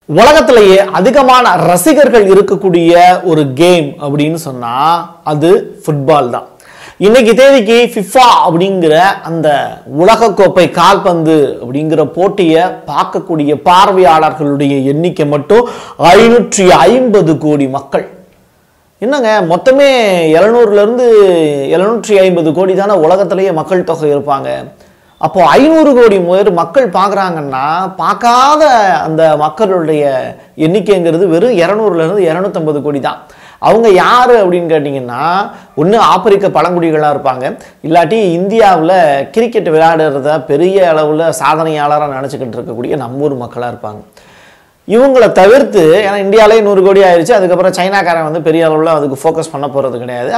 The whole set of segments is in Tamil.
உலகத்திலேயே அதிகமான ரசிகர்கள் இருக்கக்கூடிய ஒரு கேம் அப்படின்னு சொன்னா அது ஃபுட்பால் தான் இன்னைக்கு தேதிக்கு ஃபிஃபா அப்படிங்கிற அந்த உலகக்கோப்பை கால்பந்து அப்படிங்கிற போட்டியை பார்க்கக்கூடிய பார்வையாளர்களுடைய எண்ணிக்கை மட்டும் ஐநூற்றி ஐம்பது கோடி மக்கள் என்னங்க மொத்தமே எழுநூறுலேருந்து எழுநூற்றி ஐம்பது கோடி தானே உலகத்திலேயே மக்கள் தொகை இருப்பாங்க அப்போ ஐநூறு கோடி பேர் மக்கள் பார்க்குறாங்கன்னா பார்க்காத அந்த மக்களுடைய எண்ணிக்கைங்கிறது வெறும் இரநூறுலேருந்து இரநூத்தம்பது கோடி தான் அவங்க யார் அப்படின்னு கேட்டிங்கன்னா ஒன்று ஆப்பிரிக்க பழங்குடிகளாக இருப்பாங்க இல்லாட்டி இந்தியாவில் கிரிக்கெட் விளையாடுறத பெரிய அளவில் சாதனையாளராக நினச்சிக்கிட்டு இருக்கக்கூடிய நம்ம ஊர் மக்களாக இருப்பாங்க இவங்களை தவிர்த்து ஏன்னா இந்தியாவிலே நூறு கோடி ஆயிடுச்சு அதுக்கப்புறம் சைனாக்காரன் வந்து பெரிய அளவில் அதுக்கு ஃபோக்கஸ் பண்ண போகிறது கிடையாது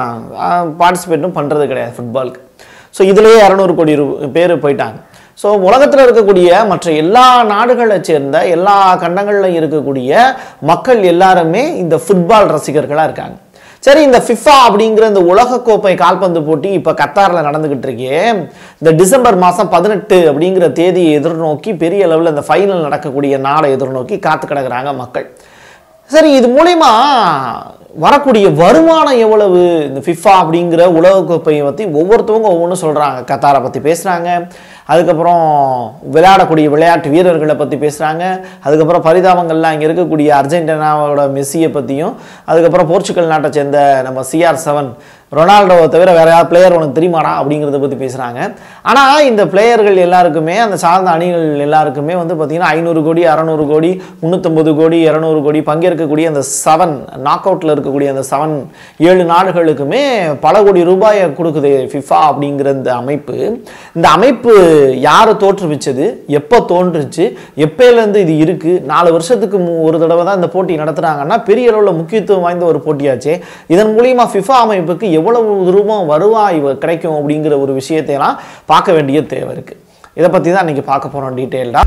அவன் பார்ட்டிசிபேட்டும் பண்ணுறது கிடையாது ஃபுட்பாலுக்கு ஸோ இதுலேயே இரநூறு கோடி ரூ பேர் போயிட்டாங்க ஸோ உலகத்தில் இருக்கக்கூடிய மற்ற எல்லா நாடுகளை சேர்ந்த எல்லா கண்டங்களில் இருக்கக்கூடிய மக்கள் எல்லாருமே இந்த ஃபுட்பால் ரசிகர்களாக இருக்காங்க சரி இந்த ஃபிஃபா அப்படிங்கிற இந்த உலகக்கோப்பை கால்பந்து போட்டி இப்போ கத்தாரில் நடந்துகிட்டு இருக்கே இந்த டிசம்பர் மாதம் பதினெட்டு அப்படிங்கிற தேதியை எதிர்நோக்கி பெரிய அளவில் இந்த ஃபைனல் நடக்கக்கூடிய நாளை எதிர்நோக்கி காத்து கிடக்குறாங்க மக்கள் சரி இது மூலயமா வரக்கூடிய வருமானம் எவ்வளவு இந்த ஃபிஃபா அப்படிங்கிற உலகக்கோப்பையை பற்றி ஒவ்வொருத்தவங்க ஒவ்வொன்றும் சொல்கிறாங்க கத்தாரை பற்றி பேசுகிறாங்க அதுக்கப்புறம் விளையாடக்கூடிய விளையாட்டு வீரர்களை பற்றி பேசுகிறாங்க அதுக்கப்புறம் பரிதாபங்கள்லாம் இங்கே இருக்கக்கூடிய அர்ஜென்டினாவோட மெஸ்ஸியை பற்றியும் அதுக்கப்புறம் போர்ச்சுகல் நாட்டை சேர்ந்த நம்ம சிஆர் செவன் ரொனால்டோவை தவிர வேற யார் பிளேயர் உனக்கு தெரியுமாடா அப்படிங்கிறத பற்றி பேசுகிறாங்க ஆனால் இந்த பிளேயர்கள் எல்லாருக்குமே அந்த சார்ந்த அணிகள் எல்லாருக்குமே வந்து பார்த்திங்கன்னா ஐநூறு கோடி அறநூறு கோடி முந்நூற்றம்பது கோடி இரநூறு கோடி பங்கேற்கக்கூடிய அந்த செவன் நாக் அவுட்டில் இருக்கக்கூடிய அந்த செவன் ஏழு நாடுகளுக்குமே பல கோடி ரூபாயை கொடுக்குது ஃபிஃபா அப்படிங்கிற இந்த அமைப்பு இந்த அமைப்பு யாரை தோற்றுவிச்சது எப்போ தோன்றுச்சு எப்போலேருந்து இது இருக்குது நாலு வருஷத்துக்கு மு- ஒரு தடவை தான் இந்த போட்டி நடத்துகிறாங்கன்னா பெரிய அளவில் முக்கியத்துவம் வாய்ந்த ஒரு போட்டியாச்சே இதன் மூலியமா ஃபிஃபா அமைப்புக்கு எவ்வளவு ரூபம் வருவாய் வ- கிடைக்கும் அப்படிங்கிற ஒரு விஷயத்தையெல்லாம் பார்க்க வேண்டிய தேவை இருக்குது இதை பற்றி தான் இன்றைக்கி பார்க்க போகிறோம் டீட்டெயில்டாக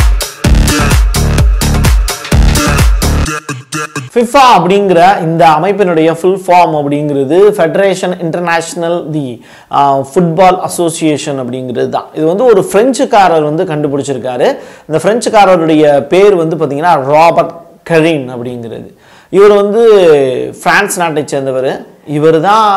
ஃபிஃபா அப்படிங்கிற இந்த அமைப்பினுடைய ஃபுல் ஃபார்ம் அப்படிங்கிறது federation international the football association அப்படிங்கிறது தான் இது வந்து ஒரு பிரெஞ்சுக்காரர் வந்து கண்டுபிடிச்சிருக்காரு இந்த பிரெஞ்சுக்காரருடைய பேர் வந்து பார்த்தீங்கன்னா ராபர்ட் கரீன் அப்படிங்கிறது இவர் வந்து பிரான்ஸ் நாட்டை சேர்ந்தவர் இவர் தான்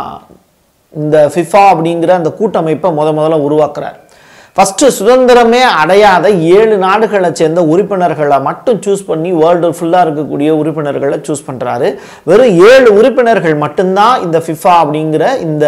இந்த ஃபிஃபா அப்படிங்கிற அந்த கூட்டமைப்பை முத முதல்ல உருவாக்குறார் ஃபஸ்ட்டு சுதந்திரமே அடையாத ஏழு நாடுகளை சேர்ந்த உறுப்பினர்களை மட்டும் சூஸ் பண்ணி வேர்ல்டு ஃபுல்லாக இருக்கக்கூடிய உறுப்பினர்களை சூஸ் பண்ணுறாரு வெறும் ஏழு உறுப்பினர்கள் மட்டும்தான் இந்த ஃபிஃபா அப்படிங்கிற இந்த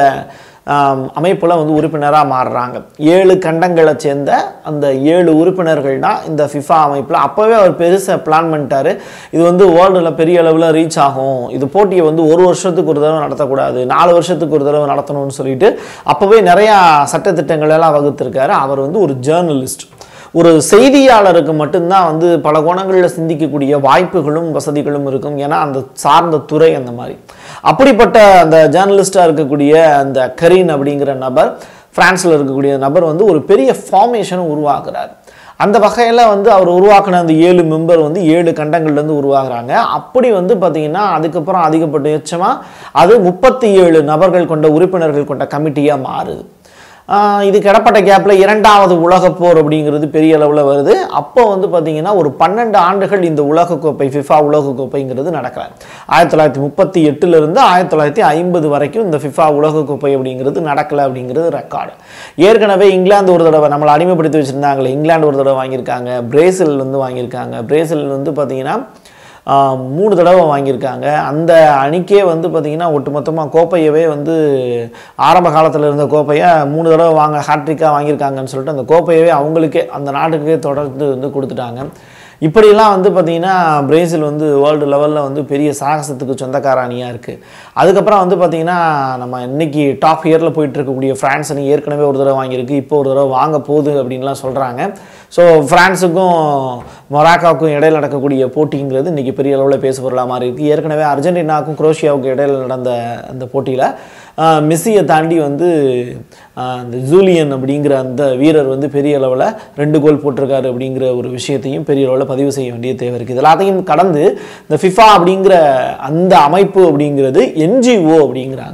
அமைப்பில் வந்து உறுப்பினராக மாறுறாங்க ஏழு கண்டங்களை சேர்ந்த அந்த ஏழு உறுப்பினர்கள் தான் இந்த ஃபிஃபா அமைப்பில் அப்போவே அவர் பெருசாக பிளான் பண்ணிட்டாரு இது வந்து வேர்ல்டில் பெரிய அளவில் ரீச் ஆகும் இது போட்டியை வந்து ஒரு வருஷத்துக்கு ஒரு தடவை நடத்தக்கூடாது நாலு வருஷத்துக்கு ஒரு தடவை நடத்தணும்னு சொல்லிட்டு அப்போவே நிறையா சட்டத்திட்டங்கள் எல்லாம் வகுத்திருக்காரு அவர் வந்து ஒரு ஜேர்னலிஸ்ட் ஒரு செய்தியாளருக்கு மட்டும்தான் வந்து பல கோணங்களில் சிந்திக்கக்கூடிய வாய்ப்புகளும் வசதிகளும் இருக்கும் ஏன்னா அந்த சார்ந்த துறை அந்த மாதிரி அப்படிப்பட்ட அந்த ஜேர்னலிஸ்டாக இருக்கக்கூடிய அந்த கரீன் அப்படிங்கிற நபர் பிரான்ஸில் இருக்கக்கூடிய நபர் வந்து ஒரு பெரிய ஃபார்மேஷனை உருவாக்குறார் அந்த வகையில் வந்து அவர் உருவாக்கின அந்த ஏழு மெம்பர் வந்து ஏழு கண்டங்கள்லேருந்து உருவாகுறாங்க அப்படி வந்து பார்த்திங்கன்னா அதுக்கப்புறம் அதிகபட்சமாக அது முப்பத்தி ஏழு நபர்கள் கொண்ட உறுப்பினர்கள் கொண்ட கமிட்டியாக மாறுது ஆஹ் இதுக்கு இடப்பட்ட கேப்பில் இரண்டாவது உலகப் போர் அப்படிங்கிறது பெரிய அளவில் வருது அப்போ வந்து பார்த்தீங்கன்னா ஒரு பன்னெண்டு ஆண்டுகள் இந்த உலகக்கோப்பை ஃபிஃபா உலகக்கோப்பைங்கிறது நடக்கல ஆயிரத்தி தொள்ளாயிரத்தி முப்பத்தி எட்டுலேருந்து ஆயிரத்தி தொள்ளாயிரத்தி ஐம்பது வரைக்கும் இந்த ஃபிஃபா உலகக்கோப்பை அப்படிங்கிறது நடக்கலை அப்படிங்கிறது ரெக்கார்டு ஏற்கனவே இங்கிலாந்து ஒரு தடவை நம்மளை அடிமைப்படுத்தி வச்சுருந்தாங்களே இங்கிலாந்து ஒரு தடவை வாங்கியிருக்காங்க பிரேசில் வந்து வாங்கியிருக்காங்க பிரேசில் வந்து பார்த்தீங்கன்னா ஆஹ் மூணு தடவை வாங்கியிருக்காங்க அந்த அணிக்கே வந்து பார்த்திங்கன்னா ஒட்டுமொத்தமாக கோப்பையவே வந்து ஆரம்ப காலத்தில் இருந்த கோப்பையை மூணு தடவை வாங்க ஹாட்ரிக்காக வாங்கியிருக்காங்கன்னு சொல்லிட்டு அந்த கோப்பையவே அவங்களுக்கே அந்த நாட்டுக்கே தொடர்ந்து வந்து கொடுத்துட்டாங்க இப்படிலாம் வந்து பார்த்திங்கன்னா பிரேசில் வந்து வேர்ல்டு லெவலில் வந்து பெரிய சாகசத்துக்கு சொந்தக்கார அணியாக இருக்குது அதுக்கப்புறம் வந்து பார்த்திங்கன்னா நம்ம இன்னைக்கு டாப் இயரில் போயிட்டு இருக்கக்கூடிய ஃப்ரான்ஸ் அணி ஏற்கனவே ஒரு தடவை வாங்கியிருக்கு இப்போ ஒரு தடவை வாங்க போகுது அப்படின்லாம் சொல்கிறாங்க ஸோ ஃப்ரான்ஸுக்கும் மொராக்காவுக்கும் இடையில் நடக்கக்கூடிய போட்டிங்கிறது இன்றைக்கி பெரிய அளவில் பேசு பொருளாக மாறி இருக்குது ஏற்கனவே அர்ஜென்டினாவுக்கும் குரோஷியாவுக்கும் இடையில் நடந்த அந்த போட்டியில் மெஸ்ஸியை தாண்டி வந்து ஆஹ், இந்த ஜூலியன் அப்படிங்கிற அந்த வீரர் வந்து பெரிய அளவில் ரெண்டு கோல் போட்டிருக்காரு அப்படிங்கிற ஒரு விஷயத்தையும் பெரிய அளவில் பதிவு செய்ய வேண்டிய தேவை இருக்குது இது எல்லாத்தையும் கடந்து இந்த ஃபிஃபா அப்படிங்கிற அந்த அமைப்பு அப்படிங்கிறது என்ஜிஓ அப்படிங்கிறாங்க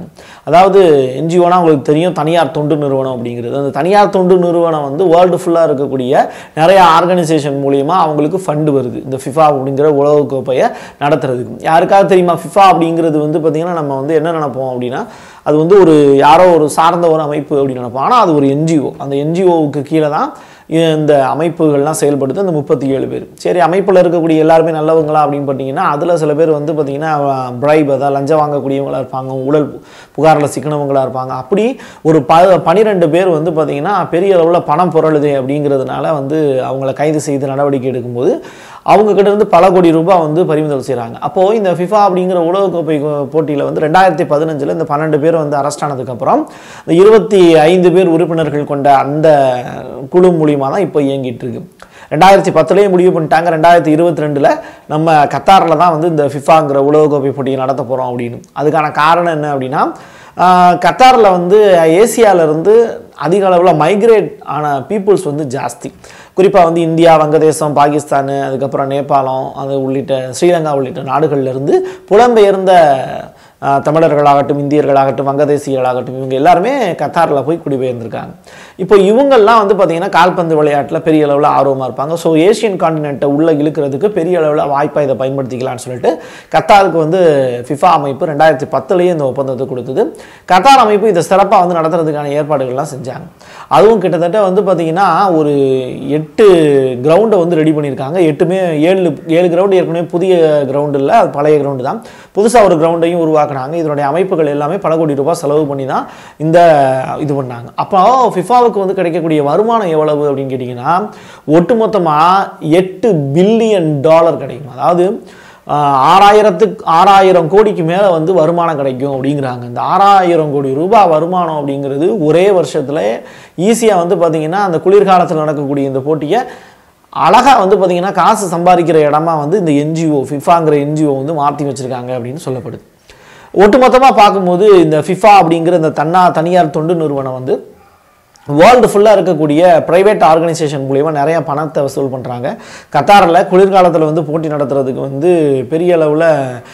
அதாவது என்ஜிஓனா உங்களுக்கு தெரியும் தனியார் தொண்டு நிறுவனம் அப்படிங்கிறது அந்த தனியார் தொண்டு நிறுவனம் வந்து வேர்ல்டு ஃபுல்லாக இருக்கக்கூடிய நிறைய ஆர்கனைசேஷன் மூலியமா அவங்களுக்கு ஃபண்டு வருது இந்த ஃபிஃபா அப்படிங்கிற உலகக்கோப்பையை நடத்துறதுக்கு யாருக்காவது தெரியுமா ஃபிஃபா அப்படிங்கிறது வந்து பார்த்திங்கன்னா நம்ம வந்து என்ன நினைப்போம் அப்படின்னா அது வந்து ஒரு யாரோ ஒரு சார்ந்த ஒரு அமைப்பு அப்படின்னு நினைப்போம் ஆனால் அது ஒரு என்ஜிஓ அந்த என்ஜிஓவுக்கு கீழே தான் இந்த அமைப்புகள்லாம் செயல்படுது அந்த முப்பத்தி ஏழு பேர் சரி அமைப்பில் இருக்கக்கூடிய எல்லாருமே நல்லவங்களா அப்படின்னு பார்த்தீங்கன்னா அதில் சில பேர் வந்து பார்த்தீங்கன்னா பிரைப் அதாவது லஞ்சம் வாங்கக்கூடியவங்களா இருப்பாங்க ஊழல் புகாரில் சிக்கனவங்களா இருப்பாங்க அப்படி ஒரு ப பனிரெண்டு பேர் வந்து பார்த்தீங்கன்னா பெரிய அளவில் பணம் புரளுது அப்படிங்கிறதுனால வந்து அவங்கள கைது செய்து நடவடிக்கை எடுக்கும்போது அவங்க கிட்ட இருந்து பல கோடி ரூபாய் வந்து பறிமுதல் செய்கிறாங்க அப்போது இந்த ஃபிஃபா அப்படிங்கிற உலகக்கோப்பை போட்டியில் வந்து ரெண்டாயிரத்தி பதினஞ்சில் இந்த பன்னெண்டு பேர் வந்து அரெஸ்ட் ஆனதுக்கப்புறம் இந்த இருபத்தி ஐந்து பேர் உறுப்பினர்கள் கொண்ட அந்த குழு மூலியமாக தான் இப்போ இயங்கிட்டு இருக்கு ரெண்டாயிரத்தி பத்துலேயே முடிவு பண்ணிட்டாங்க ரெண்டாயிரத்தி இருபத்தி ரெண்டில் நம்ம கத்தாரில் தான் வந்து இந்த ஃபிஃபாங்கிற உலகக்கோப்பை போட்டியை நடத்த போகிறோம் அப்படின்னு அதுக்கான காரணம் என்ன அப்படின்னா கத்தாரில் வந்து ஏசியாவிலேருந்து அதிக அளவில் மைக்ரேட் ஆன பீப்புள்ஸ் வந்து ஜாஸ்தி குறிப்பாக வந்து இந்தியா வங்கதேசம் பாகிஸ்தான் அதுக்கப்புறம் நேபாளம் அது உள்ளிட்ட ஸ்ரீலங்கா உள்ளிட்ட நாடுகள்லேருந்து புலம்பெயர்ந்த ஆஹ், தமிழர்களாகட்டும் இந்தியர்களாகட்டும் வங்கதேசியர்களாகட்டும் இவங்க எல்லாருமே கத்தாரில் போய் குடிபெயர்ந்திருக்காங்க இப்போ இவங்கெல்லாம் வந்து பார்த்திங்கன்னா கால்பந்து விளையாட்டில் பெரிய அளவில் ஆர்வமாக இருப்பாங்க ஸோ ஏஷியன் காண்டினென்ட்டை உள்ளே இழுக்கிறதுக்கு பெரிய அளவில் வாய்ப்பாக இதை பயன்படுத்திக்கலாம்னு சொல்லிட்டு கத்தாருக்கு வந்து ஃபிஃபா அமைப்பு ரெண்டாயிரத்தி பத்துலேயே இந்த ஒப்பந்தத்தை கொடுத்தது கத்தார் அமைப்பு இதை சிறப்பாக வந்து நடத்துறதுக்கான ஏற்பாடுகள்லாம் செஞ்சாங்க அதுவும் கிட்டத்தட்ட வந்து பார்த்திங்கன்னா ஒரு எட்டு கிரவுண்டை வந்து ரெடி பண்ணியிருக்காங்க எட்டுமே ஏழு ஏழு கிரவுண்டு ஏற்கனவே புதிய கிரவுண்டு இல்லை அது பழைய கிரவுண்டு தான் புதுசாக ஒரு கிரவுண்டையும் உருவாக்குனாங்க இதனுடைய அமைப்புகள் எல்லாமே பல கோடி ரூபாய் செலவு பண்ணி தான் இந்த இது பண்ணாங்க அப்போ ஃபிஃபாவுக்கு வந்து கிடைக்கக்கூடிய வருமானம் எவ்வளவு அப்படின்னு கேட்டிங்கன்னா ஒட்டுமொத்தமாக எட்டு பில்லியன் டாலர் கிடைக்கும் அதாவது ஆஹ், ஆறாயிரத்துக்கு ஆறாயிரம் கோடிக்கு மேலே வந்து வருமானம் கிடைக்கும் அப்படிங்கிறாங்க இந்த ஆறாயிரம் கோடி ரூபாய் வருமானம் அப்படிங்கிறது ஒரே வருஷத்தில் ஈஸியாக வந்து பார்த்திங்கன்னா அந்த குளிர்காலத்தில் நடக்கக்கூடிய இந்த போட்டியை அழகாக வந்து பார்த்திங்கன்னா காசு சம்பாதிக்கிற இடமா வந்து இந்த என்ஜிஓ ஃபிஃபாங்கிற என்ஜிஓ வந்து மாற்றி வச்சுருக்காங்க அப்படின்னு சொல்லப்படுது ஒட்டுமொத்தமாக பார்க்கும்போது இந்த ஃபிஃபா அப்படிங்கிற இந்த தன்னா தனியார் தொண்டு நிறுவனம் வந்து வேர்ல்டு ஃபுல்லாக இருக்கக்கூடிய ப்ரைவேட் ஆர்கனைசேஷன் மூலியமா நிறைய பணத்தை வசூல் பண்ணுறாங்க கத்தாரில் குளிர்காலத்தில் வந்து போட்டி நடத்துறதுக்கு வந்து பெரிய அளவில்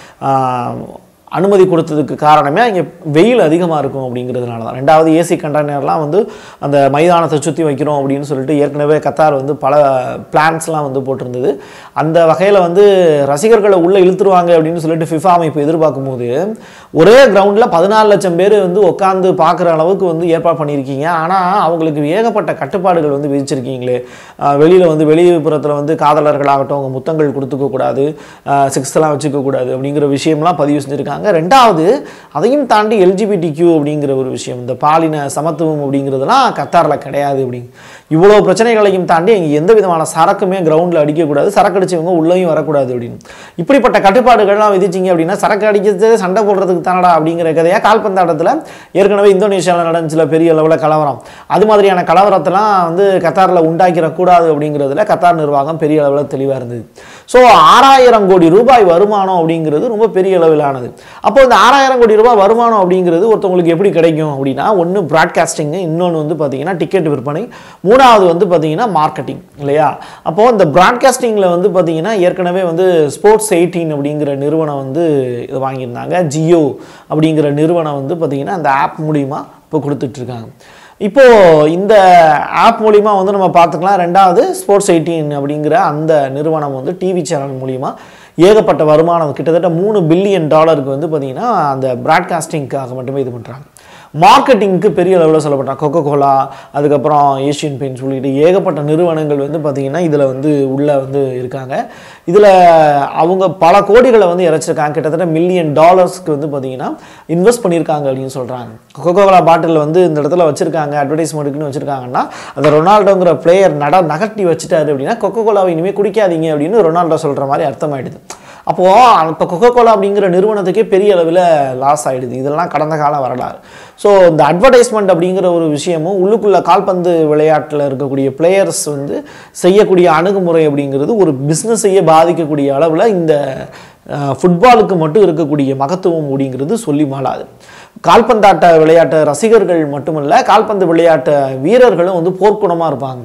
அனுமதி கொடுத்ததுக்கு காரணமே அங்கே வெயில் அதிகமாக இருக்கும் அப்படிங்கிறதுனால தான் ரெண்டாவது ஏசி கண்டெய்னர்லாம் வந்து அந்த மைதானத்தை சுற்றி வைக்கிறோம் அப்படின்னு சொல்லிட்டு ஏற்கனவே கத்தார் வந்து பல பிளான்ஸ்லாம் வந்து போட்டிருந்தது அந்த வகையில் வந்து ரசிகர்களை உள்ளே இழுத்துருவாங்க அப்படின்னு சொல்லிட்டு ஃபிஃபா அமைப்பு எதிர்பார்க்கும் போது ஒரே கிரவுண்டில் பதினாலு லட்சம் பேர் வந்து உட்காந்து பார்க்குற அளவுக்கு வந்து ஏற்பாடு பண்ணியிருக்கீங்க ஆனால் அவங்களுக்கு ஏகப்பட்ட கட்டுப்பாடுகள் வந்து விதிச்சிருக்கீங்களே வெளியில் வந்து வெளிப்புறத்தில் வந்து காதலர்களாகட்டும் அவங்க முத்தங்கள் கொடுத்துக்க கூடாது செக்ஸ்லாம் வச்சுக்க கூடாது அப்படிங்கிற விஷயம்லாம் பதிவு செஞ்சுருக்காங்க ரெண்டாவது அதையும் தாண்டி எல்ஜிபிடி கியூ அப்படிங்கிற ஒரு விஷயம் இந்த பாலின சமத்துவம் அப்படிங்கிறதுலாம் கத்தாரில் கிடையாது அப்படிங்க இவ்வளோ பிரச்சனைகளையும் தாண்டி இங்கே எந்த விதமான சரக்குமே கிரவுண்டில் அடிக்கக்கூடாது சரக்கு அடிச்சவங்க உள்ளேயும் வரக்கூடாது அப்படின்னு இப்படிப்பட்ட கட்டுப்பாடுகள்லாம் விதிச்சிங்க அப்படின்னா சரக்கு அடிக்கிறது சண்டை போடுறதுக்கு தானடா அப்படிங்கிற கதையாக கால்பந்தாட்டத்தில் ஏற்கனவே இந்தோனேஷியாவில் நடந்துச்சுல பெரிய அளவில் கலவரம் அது மாதிரியான கலவரத்தெல்லாம் வந்து கத்தாரில் உண்டாக்கிடக்கூடாது அப்படிங்கிறதுல கத்தார் நிர்வாகம் பெரிய அளவில் தெளிவாக இருந்தது ஸோ ஆறாயிரம் கோடி ரூபாய் வருமானம் அப்படிங்கிறது ரொம்ப பெரிய அளவிலானது அப்போ இந்த ஆறாயிரம் கோடி ரூபாய் வருமானம் அப்படிங்கிறது ஒருத்தவங்களுக்கு எப்படி கிடைக்கும் அப்படின்னா ஒன்று ப்ராட்காஸ்டிங்கு இன்னொன்று வந்து பார்த்தீங்கன்னா டிக்கெட் விற்பனை மூணாவது வந்து பார்த்தீங்கன்னா மார்க்கெட்டிங் இல்லையா அப்போது இந்த ப்ராட்காஸ்டிங்கில் வந்து பார்த்தீங்கன்னா ஏற்கனவே வந்து ஸ்போர்ட்ஸ் எயிட்டீன் அப்படிங்கிற நிறுவனம் வந்து இது வாங்கியிருந்தாங்க ஜியோ அப்படிங்கிற நிறுவனம் வந்து பார்த்தீங்கன்னா அந்த ஆப் மூலிமா இப்போ கொடுத்துட்ருக்காங்க இப்போது இந்த ஆப் மூலிமா வந்து நம்ம பார்த்துக்கலாம் ரெண்டாவது ஸ்போர்ட்ஸ் எயிட்டீன் அப்படிங்கிற அந்த நிறுவனம் வந்து டிவி சேனல் மூலிமா ஏகப்பட்ட வருமானம் கிட்டத்தட்ட மூணு பில்லியன் டாலருக்கு வந்து பார்த்திங்கன்னா அந்த ப்ராட்காஸ்டிங்காக மட்டுமே இது பண்ணுறாங்க மார்க்கெட்டிங்க்கு பெரிய அளவில் சொல்லப்பட்டாங்க கொக்கோ கோலா அதுக்கப்புறம் ஏஷியன் பெயிண்ட்ஸ் உள்ளிட்ட ஏகப்பட்ட நிறுவனங்கள் வந்து பார்த்திங்கன்னா இதில் வந்து உள்ளே வந்து இருக்காங்க இதில் அவங்க பல கோடிகளை வந்து இறைச்சிருக்காங்க கிட்டத்தட்ட மில்லியன் டாலர்ஸ்க்கு வந்து பார்த்திங்கன்னா இன்வெஸ்ட் பண்ணியிருக்காங்க அப்படின்னு சொல்கிறாங்க கொக்கோ கோலா பாட்டில் வந்து இந்த இடத்துல வச்சுருக்காங்க அட்வர்டைஸ்மெண்ட்டுக்குன்னு வச்சுருக்காங்கன்னா அந்த ரொனால்டோங்கிற பிளேயர் நட நகர்த்தி வச்சுட்டாரு அப்படின்னா கொக்கோ கோலாவை இனிமேல் குடிக்காதீங்க அப்படின்னு ரொனால்டோ சொல்கிற மாதிரி அர்த்தமாயிடுது அப்போது இப்போ கொக்கோ கோலா அப்படிங்கிற நிறுவனத்துக்கே பெரிய அளவில் லாஸ் ஆகிடுது இதெல்லாம் கடந்த கால வரலாறு ஸோ இந்த அட்வர்டைஸ்மெண்ட் அப்படிங்கிற ஒரு விஷயமும் உள்ளுக்குள்ள கால்பந்து விளையாட்டில் இருக்கக்கூடிய பிளேயர்ஸ் வந்து செய்யக்கூடிய அணுகுமுறை அப்படிங்கிறது ஒரு பிஸ்னஸையே பாதிக்கக்கூடிய அளவில் இந்த ஃபுட்பாலுக்கு மட்டும் இருக்கக்கூடிய மகத்துவம் அப்படிங்கிறது சொல்லி மாளாது கால்பந்தாட்ட விளையாட்டு ரசிகர்கள் மட்டுமல்ல கால்பந்து விளையாட்டு வீரர்களும் வந்து போர்க்குணமாக இருப்பாங்க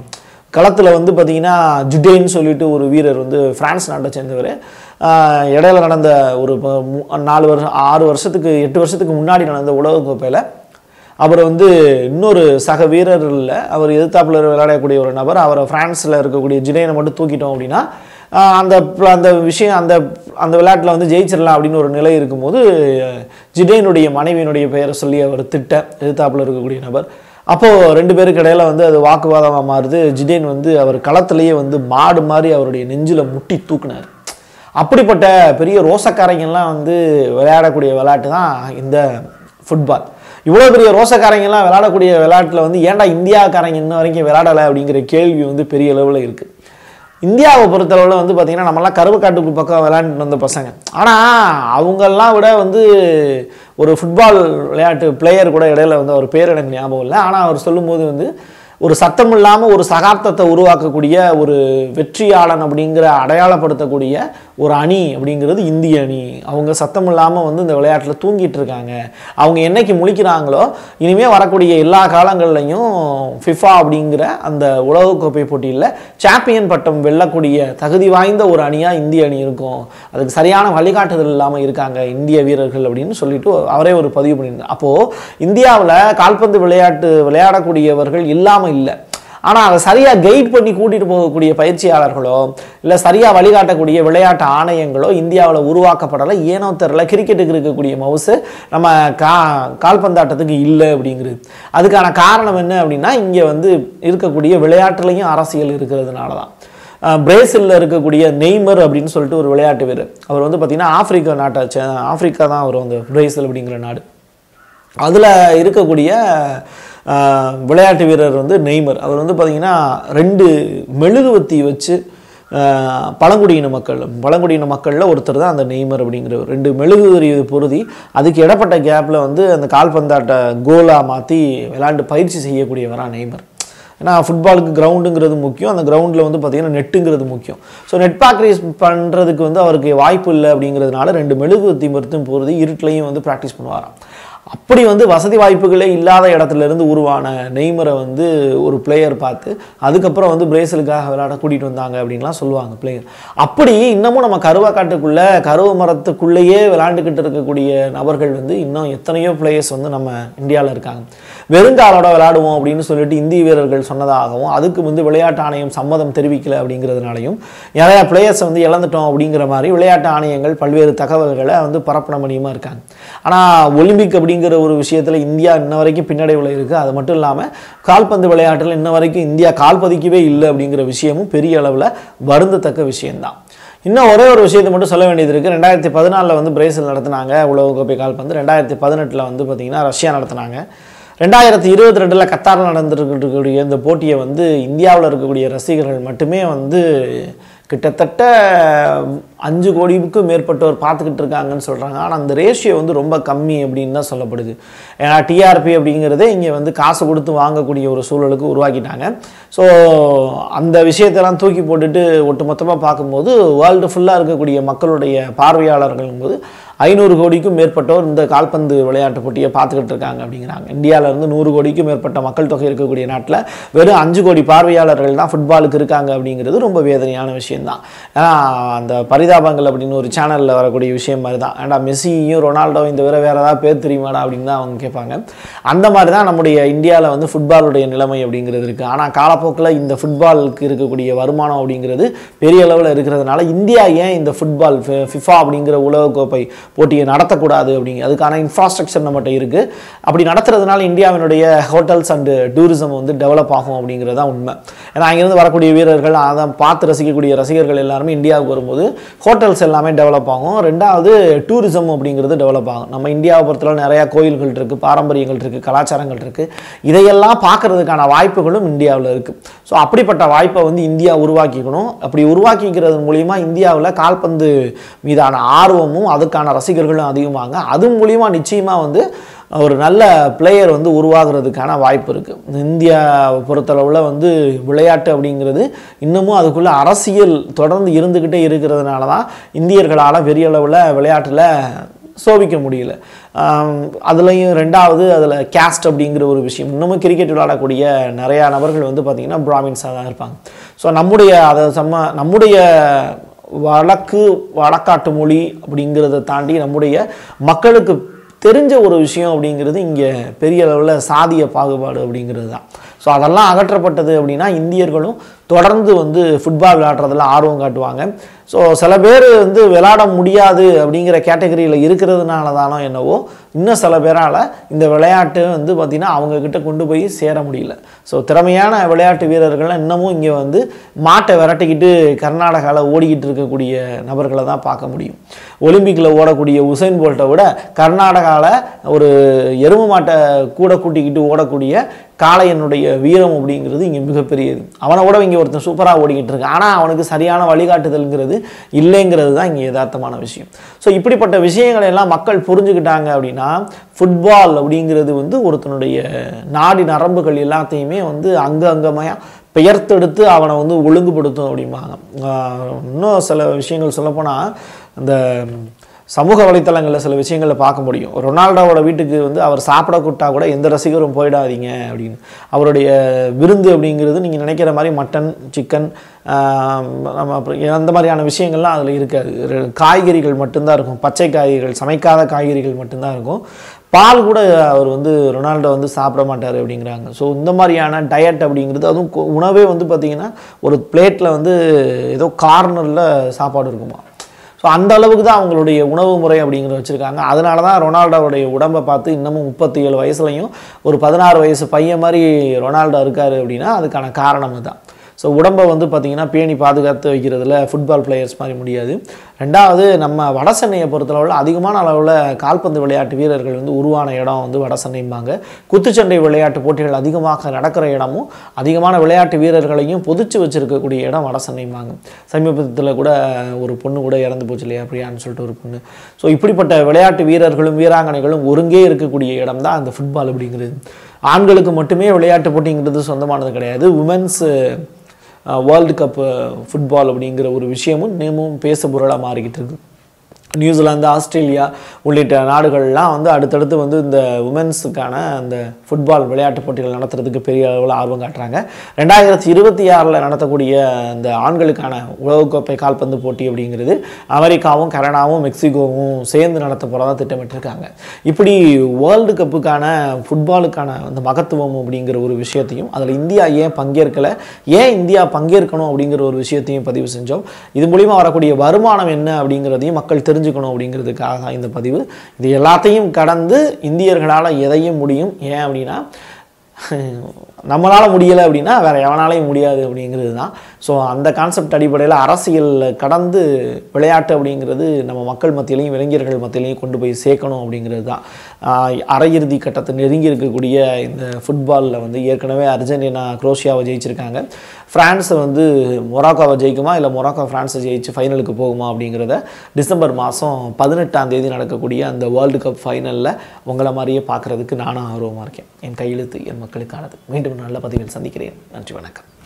களத்தில் வந்து பார்த்தீங்கன்னா ஜுடேன்னு சொல்லிட்டு ஒரு வீரர் வந்து பிரான்ஸ் நாட்டை சேர்ந்தவர் ஆஹ் இடையில நடந்த ஒரு ப- மு- நாலு வருஷம் ஆறு வருஷத்துக்கு எட்டு வருஷத்துக்கு முன்னாடி நடந்த உலகக்கோப்பையில் அவர் வந்து இன்னொரு சக வீரர் இல்லை அவர் எதிர்த்தாப்புல விளையாடக்கூடிய ஒரு நபர் அவரை பிரான்ஸில் இருக்கக்கூடிய ஜிடேனை மட்டும் தூக்கிட்டோம் அப்படின்னா ஆஹ் அந்த pl- அந்த விஷயம் அந்த அந்த விளையாட்டில் வந்து ஜெயிச்சிடலாம் அப்படின்னு ஒரு நிலை இருக்கும்போது ஜிடேனுடைய மனைவியினுடைய பெயரை சொல்லி அவர் திட்ட எதிர்த்தாப்புல இருக்கக்கூடிய நபர் அப்போது ரெண்டு பேருக்கு இடையில வந்து அது வாக்குவாதமாக மாறுது ஜிடேன் வந்து அவர் களத்திலேயே வந்து மாடு மாதிரி அவருடைய நெஞ்சில் முட்டி தூக்குனார் அப்படிப்பட்ட பெரிய ரோசக்காரங்கெல்லாம் வந்து விளையாடக்கூடிய விளையாட்டு தான் இந்த ஃபுட்பால் இவ்வளோ பெரிய ரோசக்காரங்கெல்லாம் விளையாடக்கூடிய விளையாட்டில் வந்து ஏன்டா இந்தியாக்காரங்க இன்ன வரைக்கும் விளையாடலை அப்படிங்கிற கேள்வி வந்து பெரிய அளவில் இருக்குது இந்தியாவை பொறுத்தளவில் வந்து பார்த்திங்கன்னா நம்மலாம் கருவக்காட்டுக்கு பக்கம் விளையாண்டுட்டு வந்த பசங்க ஆனால் அவங்கெல்லாம் விட வந்து ஒரு ஃபுட்பால் விளையாட்டு பிளேயர் கூட இடையில வந்து அவர் பேர் எனக்கு ஞாபகம் இல்லை ஆனால் அவர் சொல்லும்போது வந்து ஒரு சத்தம் இல்லாமல் ஒரு சகாப்தத்தை உருவாக்கக்கூடிய ஒரு வெற்றியாளன் அப்படிங்கிற அடையாளப்படுத்தக்கூடிய ஒரு அணி அப்படிங்கிறது இந்திய அணி அவங்க சத்தம் இல்லாமல் வந்து இந்த விளையாட்டில் தூங்கிட்டு இருக்காங்க அவங்க என்னைக்கு முழிக்கிறாங்களோ இனிமேல் வரக்கூடிய எல்லா காலங்கள்லையும் ஃபிஃபா அப்படிங்கிற அந்த உலகக்கோப்பை போட்டியில் சாம்பியன் பட்டம் வெல்லக்கூடிய தகுதி வாய்ந்த ஒரு அணியாக இந்திய அணி இருக்கும் அதுக்கு சரியான வழிகாட்டுதல் இல்லாமல் இருக்காங்க இந்திய வீரர்கள் அப்படின்னு சொல்லிட்டு அவரே ஒரு பதிவு பண்ணியிருந்தார் அப்போது இந்தியாவில் கால்பந்து விளையாட்டு விளையாடக்கூடியவர்கள் இல்லாமல் இல்லை ஆனால் அதை சரியாக கைட் பண்ணி கூட்டிகிட்டு போகக்கூடிய பயிற்சியாளர்களோ இல்லை சரியாக வழிகாட்டக்கூடிய விளையாட்டு ஆணையங்களோ இந்தியாவில் உருவாக்கப்படலை ஏனோ தெரில கிரிக்கெட்டுக்கு இருக்கக்கூடிய மவுசு நம்ம கா கால்பந்தாட்டத்துக்கு இல்லை அப்படிங்கிறது அதுக்கான காரணம் என்ன அப்படின்னா இங்கே வந்து இருக்கக்கூடிய விளையாட்டுலையும் அரசியல் இருக்கிறதுனால தான் அஹ் பிரேசில்ல இருக்கக்கூடிய நெய்மர் அப்படின்னு சொல்லிட்டு ஒரு விளையாட்டு வீரர் அவர் வந்து பார்த்தீங்கன்னா ஆப்பிரிக்கா நாட்டை சே- ஆப்பிரிக்கா தான் அவர் வந்து பிரேசில் அப்படிங்கிற நாடு அதில் இருக்கக்கூடிய அஹ், விளையாட்டு வீரர் வந்து நெய்மர் அவர் வந்து பார்த்திங்கன்னா ரெண்டு மெழுகுவத்தி வச்சு அஹ், பழங்குடியின மக்கள் பழங்குடியின மக்களில் ஒருத்தர் தான் அந்த நெய்மர் அப்படிங்கிறவர் ரெண்டு மெழுகுவரி பொருதி அதுக்கு இடப்பட்ட கேப்பில் வந்து அந்த கால்பந்தாட்ட கோலாக மாற்றி விளையாண்டு பயிற்சி செய்யக்கூடியவரா நெய்மர் ஏன்னா ஃபுட்பாலுக்கு கிரவுண்டுங்கிறது முக்கியம் அந்த கிரவுண்டில் வந்து பார்த்தீங்கன்னா நெட்டுங்கிறது முக்கியம் ஸோ நெட் ப்ராக்டிஸ் பண்ணுறதுக்கு வந்து அவருக்கு வாய்ப்பு இல்லை அப்படிங்கிறதுனால ரெண்டு மெழுகுவத்தி மருத்துவம் போகிறது இருட்டிலையும் வந்து ப்ராக்டிஸ் பண்ணுவாராம் அப்படி வந்து வசதி வாய்ப்புகளே இல்லாத இடத்துல இருந்து உருவான நெய்மரை வந்து ஒரு பிளேயர் பார்த்து அதுக்கப்புறம் வந்து பிரேசிலுக்காக விளையாட கூட்டிகிட்டு வந்தாங்க அப்படின்லாம் சொல்லுவாங்க பிளேயர் அப்படி இன்னமும் நம்ம கருவாக்காட்டுக்குள்ளே கருவ மரத்துக்குள்ளேயே விளையாண்டுக்கிட்டு இருக்கக்கூடிய நபர்கள் வந்து இன்னும் எத்தனையோ பிளேயர்ஸ் வந்து நம்ம இந்தியாவில் இருக்காங்க வெறுங்காலோட விளையாடுவோம் அப்படின்னு சொல்லிட்டு இந்திய வீரர்கள் சொன்னதாகவும் அதுக்கு வந்து விளையாட்டு ஆணையம் சம்மதம் தெரிவிக்கல அப்படிங்கிறதுனாலையும் நிறையா பிளேயர்ஸை வந்து இழந்துட்டோம் அப்படிங்கிற மாதிரி விளையாட்டு ஆணையங்கள் பல்வேறு தகவல்களை வந்து பரப்பன பண்ணியுமா இருக்காங்க ஆனால் ஒலிம்பிக் அப்படிங்கிற ஒரு விஷயத்தில் இந்தியா இன்ன வரைக்கும் பின்னடைவில் இருக்குது அது மட்டும் இல்லாமல் கால்பந்து விளையாட்டில் இன்ன வரைக்கும் இந்தியா கால் பதிக்கவே இல்லை அப்படிங்கிற விஷயமும் பெரிய அளவில் வருந்தத்தக்க விஷயம்தான் இன்னும் ஒரே ஒரு விஷயத்தை மட்டும் சொல்ல வேண்டியது இருக்குது ரெண்டாயிரத்தி பதினாலில் வந்து பிரேசில் நடத்தினாங்க உலகக்கோப்பை கால்பந்து ரெண்டாயிரத்தி பதினெட்டில் வந்து பார்த்திங்கன்னா ரஷ்யா நடத்தினாங்க ரெண்டாயிரத்தி இருபத்தி ரெண்டில் கத்தாரில் நடந்துருக்கக்கூடிய இந்த போட்டியை வந்து இந்தியாவில் இருக்கக்கூடிய ரசிகர்கள் மட்டுமே வந்து கிட்டத்தட்ட அஞ்சு கோடிக்கும் மேற்பட்டோர் பார்த்துக்கிட்டு இருக்காங்கன்னு சொல்கிறாங்க ஆனால் அந்த ரேஷியோ வந்து ரொம்ப கம்மி அப்படின்னு தான் சொல்லப்படுது ஏன்னா டிஆர்பி அப்படிங்கிறதே இங்கே வந்து காசு கொடுத்து வாங்கக்கூடிய ஒரு சூழலுக்கு உருவாக்கிட்டாங்க ஸோ அந்த விஷயத்தெல்லாம் தூக்கி போட்டுட்டு ஒட்டுமொத்தமாக பார்க்கும்போது வேர்ல்டு ஃபுல்லாக இருக்கக்கூடிய மக்களுடைய பார்வையாளர்கள் போது ஐநூறு கோடிக்கும் மேற்பட்டோர் இந்த கால்பந்து விளையாட்டு போட்டியை பார்த்துக்கிட்டு இருக்காங்க அப்படிங்கிறாங்க இந்தியால இருந்து நூறு கோடிக்கும் மேற்பட்ட மக்கள் தொகை இருக்கக்கூடிய நாட்டில் வெறும் அஞ்சு கோடி பார்வையாளர்கள் தான் ஃபுட்பாலுக்கு இருக்காங்க அப்படிங்கிறது ரொம்ப வேதனையான விஷயம்தான் ஏன்னா அந்த பரிதாபங்கள் அப்படின்னு ஒரு சேனலில் வரக்கூடிய விஷயம் மாதிரி தான் ஏன்டா மெஸ்ஸியும் ரொனால்டோவும் இந்த வேற வேற ஏதாவது பேர் தெரியுமாடா அப்படின்னு தான் அவங்க கேட்பாங்க அந்த மாதிரி தான் நம்முடைய இந்தியாவில் வந்து ஃபுட்பாலுடைய நிலைமை அப்படிங்கிறது இருக்குது ஆனால் காலப்போக்கில் இந்த ஃபுட்பாலுக்கு இருக்கக்கூடிய வருமானம் அப்படிங்கிறது பெரிய அளவில் இருக்கிறதுனால இந்தியா ஏன் இந்த ஃபுட்பால் ஃபிஃபா அப்படிங்கிற உலகக்கோப்பை போட்டியை நடத்தக்கூடாது அப்படிங்க அதுக்கான இன்ஃப்ராஸ்ட்ரக்சர் நம்மகிட்ட இருக்குது அப்படி நடத்துறதுனால இந்தியாவினுடைய ஹோட்டல்ஸ் அண்டு டூரிசம் வந்து டெவலப் ஆகும் அப்படிங்கிறது தான் உண்மை ஏன்னா அங்கேருந்து வரக்கூடிய வீரர்கள் அதை பார்த்து ரசிக்கக்கூடிய ரசிகர்கள் எல்லாருமே இந்தியாவுக்கு வரும்போது ஹோட்டல்ஸ் எல்லாமே டெவலப் ஆகும் ரெண்டாவது டூரிசம் அப்படிங்கிறது டெவலப் ஆகும் நம்ம இந்தியாவை பொறுத்தளவு நிறையா கோயில்கள் இருக்குது பாரம்பரியங்கள் இருக்குது கலாச்சாரங்கள் இருக்குது இதையெல்லாம் பார்க்கறதுக்கான வாய்ப்புகளும் இந்தியாவில் இருக்குது ஸோ அப்படிப்பட்ட வாய்ப்பை வந்து இந்தியா உருவாக்கிக்கணும் அப்படி உருவாக்கிக்கிறது மூலிமா இந்தியாவில் கால்பந்து மீதான ஆர்வமும் அதுக்கான ரசிகர்களும் அதிகமாங்க அது மூலிமா நிச்சயமாக வந்து ஒரு நல்ல பிளேயர் வந்து உருவாகிறதுக்கான வாய்ப்பு இருக்குது இந்தியாவை பொறுத்தளவில் வந்து விளையாட்டு அப்படிங்கிறது இன்னமும் அதுக்குள்ள அரசியல் தொடர்ந்து இருந்துக்கிட்டே இருக்கிறதுனால தான் இந்தியர்களால் பெரிய அளவில் விளையாட்டில் சோபிக்க முடியல அதுலேயும் ரெண்டாவது அதில் கேஸ்ட் அப்படிங்கிற ஒரு விஷயம் இன்னமும் கிரிக்கெட் விளையாடக்கூடிய நிறையா நபர்கள் வந்து பார்த்திங்கன்னா பிராமின்ஸாக தான் இருப்பாங்க ஸோ நம்முடைய அதை சம்ம நம்முடைய வழக்கு வழக்காட்டு மொழி அப்படிங்கிறத தாண்டி நம்முடைய மக்களுக்கு தெரிஞ்ச ஒரு விஷயம் அப்படிங்கிறது இங்கே பெரிய அளவில் சாதிய பாகுபாடு அப்படிங்கிறது தான் ஸோ அதெல்லாம் அகற்றப்பட்டது அப்படின்னா இந்தியர்களும் தொடர்ந்து வந்து ஃபுட்பால் விளையாடுறதுல ஆர்வம் காட்டுவாங்க ஸோ சில பேர் வந்து விளையாட முடியாது அப்படிங்கிற கேட்டகரியில் இருக்கிறதுனால தானோ என்னவோ இன்னும் சில பேரால் இந்த விளையாட்டு வந்து பார்த்திங்கன்னா அவங்கக்கிட்ட கொண்டு போய் சேர முடியல ஸோ திறமையான விளையாட்டு வீரர்கள்லாம் இன்னமும் இங்கே வந்து மாட்டை விரட்டிக்கிட்டு கர்நாடகாவில் ஓடிக்கிட்டு இருக்கக்கூடிய நபர்களை தான் பார்க்க முடியும் ஒலிம்பிக்கில் ஓடக்கூடிய உசைன் போல்ட்டை விட கர்நாடகாவில் ஒரு எருமை மாட்டை கூட கூட்டிக்கிட்டு ஓடக்கூடிய காளையனுடைய வீரம் அப்படிங்கிறது இங்கே மிகப்பெரியது அவனை விட இங்கே ஒருத்தன் சூப்பராக ஓடிக்கிட்டு இருக்கு ஆனால் அவனுக்கு சரியான வழிகாட்டுதல்ங்கிறது இல்லைங்கிறது தான் இங்கே யதார்த்தமான விஷயம் ஸோ இப்படிப்பட்ட விஷயங்களை எல்லாம் மக்கள் புரிஞ்சுக்கிட்டாங்க அப்படின்னா ஃபுட்பால் அப்படிங்கிறது வந்து ஒருத்தனுடைய நாடி நரம்புகள் எல்லாத்தையுமே வந்து அங்க அங்கமாக பெயர்த்தெடுத்து அவனை வந்து ஒழுங்குபடுத்தும் அப்படிம்பாங்க ஆஹ் இன்னும் சில விஷயங்கள் சொல்லப்போனால் அந்த சமூக வலைத்தளங்களில் சில விஷயங்களை பார்க்க முடியும் ரொனால்டோவோட வீட்டுக்கு வந்து அவர் சாப்பிட கூட்டா கூட எந்த ரசிகரும் போயிடாதீங்க அப்படின்னு அவருடைய விருந்து அப்படிங்கிறது நீங்கள் நினைக்கிற மாதிரி மட்டன் சிக்கன் நம்ம அப்புறம் அந்த மாதிரியான விஷயங்கள்லாம் அதில் இருக்காது ரெ- காய்கறிகள் மட்டும்தான் இருக்கும் பச்சை காய்கறிகள் சமைக்காத காய்கறிகள் மட்டும்தான் இருக்கும் பால் கூட அவர் வந்து ரொனால்டோ வந்து சாப்பிட மாட்டார் அப்படிங்கிறாங்க ஸோ இந்த மாதிரியான டயட் அப்படிங்கிறது அதுவும் கொ- உணவே வந்து பார்த்திங்கன்னா ஒரு பிளேட்டில் வந்து ஏதோ கார்னரில் சாப்பாடு இருக்குமா ஸோ அந்த அளவுக்கு தான் அவங்களுடைய உணவு முறை அப்படிங்கிறத வச்சுருக்காங்க அதனால தான் ரொனால்டோவுடைய உடம்பை பார்த்து இன்னமும் முப்பத்தி ஏழு வயசுலையும் ஒரு பதினாறு வயசு பையன் மாதிரி ரொனால்டோ இருக்காரு அப்படின்னா அதுக்கான காரணம் தான் ஸோ உடம்பை வந்து பார்த்திங்கன்னா பேணி பாதுகாத்து வைக்கிறதுல ஃபுட்பால் பிளேயர்ஸ் மாதிரி முடியாது ரெண்டாவது நம்ம வடசென்னையை பொறுத்தளவில் அதிகமான அளவில் கால்பந்து விளையாட்டு வீரர்கள் வந்து உருவான இடம் வந்து வடசென்னைம்பாங்க குத்துச்சண்டை விளையாட்டு போட்டிகள் அதிகமாக நடக்கிற இடமும் அதிகமான விளையாட்டு வீரர்களையும் பொதிச்சு வச்சிருக்கக்கூடிய இடம் வடசென்னைம்பாங்க சமீபத்தில் கூட ஒரு பொண்ணு கூட இறந்து போச்சு இல்லையா பிரியான்னு சொல்லிட்டு ஒரு பொண்ணு ஸோ இப்படிப்பட்ட விளையாட்டு வீரர்களும் வீராங்கனைகளும் ஒருங்கே இருக்கக்கூடிய இடம் தான் அந்த ஃபுட்பால் அப்படிங்கிறது ஆண்களுக்கு மட்டுமே விளையாட்டு போட்டிங்கிறது சொந்தமானது கிடையாது உமன்ஸ் வேர்ல்டு கப் ஃபுட்பால் அப்படிங்கிற ஒரு விஷயமும் இன்னமும் பேச பொருளாக மாறிக்கிட்டு இருக்கு நியூசிலாந்து ஆஸ்திரேலியா உள்ளிட்ட நாடுகள்லாம் வந்து அடுத்தடுத்து வந்து இந்த உமன்ஸுக்கான அந்த ஃபுட்பால் விளையாட்டு போட்டிகள் நடத்துறதுக்கு பெரிய அளவில் ஆர்வம் காட்டுறாங்க ரெண்டாயிரத்தி இருபத்தி ஆறில் நடத்தக்கூடிய இந்த ஆண்களுக்கான உலகக்கோப்பை கால்பந்து போட்டி அப்படிங்கிறது அமெரிக்காவும் கனடாவும் மெக்சிகோவும் சேர்ந்து நடத்த போகிறதா திட்டமிட்டிருக்காங்க இப்படி வேர்ல்டு கப்புக்கான ஃபுட்பாலுக்கான அந்த மகத்துவம் அப்படிங்கிற ஒரு விஷயத்தையும் அதில் இந்தியா ஏன் பங்கேற்கலை ஏன் இந்தியா பங்கேற்கணும் அப்படிங்கிற ஒரு விஷயத்தையும் பதிவு செஞ்சோம் இது மூலிமா வரக்கூடிய வருமானம் என்ன அப்படிங்கிறதையும் மக்கள் தெரிஞ்சுக்கணும் அப்படிங்கிறதுக்காக தான் இந்த பதிவு இது எல்லாத்தையும் கடந்து இந்தியர்களால் எதையும் முடியும் ஏன் அப்படின்னா நம்மளால் முடியலை அப்படின்னா வேற எவனாலையும் முடியாது அப்படிங்கிறது தான் ஸோ அந்த கான்செப்ட் அடிப்படையில் அரசியல் கடந்து விளையாட்டு அப்படிங்கிறது நம்ம மக்கள் மத்தியிலையும் இளைஞர்கள் மத்தியிலையும் கொண்டு போய் சேர்க்கணும் அப்படிங்கிறது தான் ஆஹ் அரையிறுதி கட்டத்தை நெருங்கி இருக்கக்கூடிய இந்த ஃபுட்பாலில் வந்து ஏற்கனவே அர்ஜென்டினா குரோஷியாவை ஜெயிச்சிருக்காங்க ஃப்ரான்ஸை வந்து மொராக்கோவை ஜெயிக்குமா இல்லை மொராக்கோ ஃப்ரான்ஸை ஜெயிச்சு ஃபைனலுக்கு போகுமா அப்படிங்கிறத டிசம்பர் மாதம் பதினெட்டாம் தேதி நடக்கக்கூடிய அந்த வேர்ல்டு கப் ஃபைனலில் உங்களை மாதிரியே பார்க்குறதுக்கு நானும் ஆர்வமாக இருக்கேன் என் கையெழுத்து என் மக்களுக்கானது மீண்டும் ஒரு நல்ல பதிவில் சந்திக்கிறேன் நன்றி வணக்கம்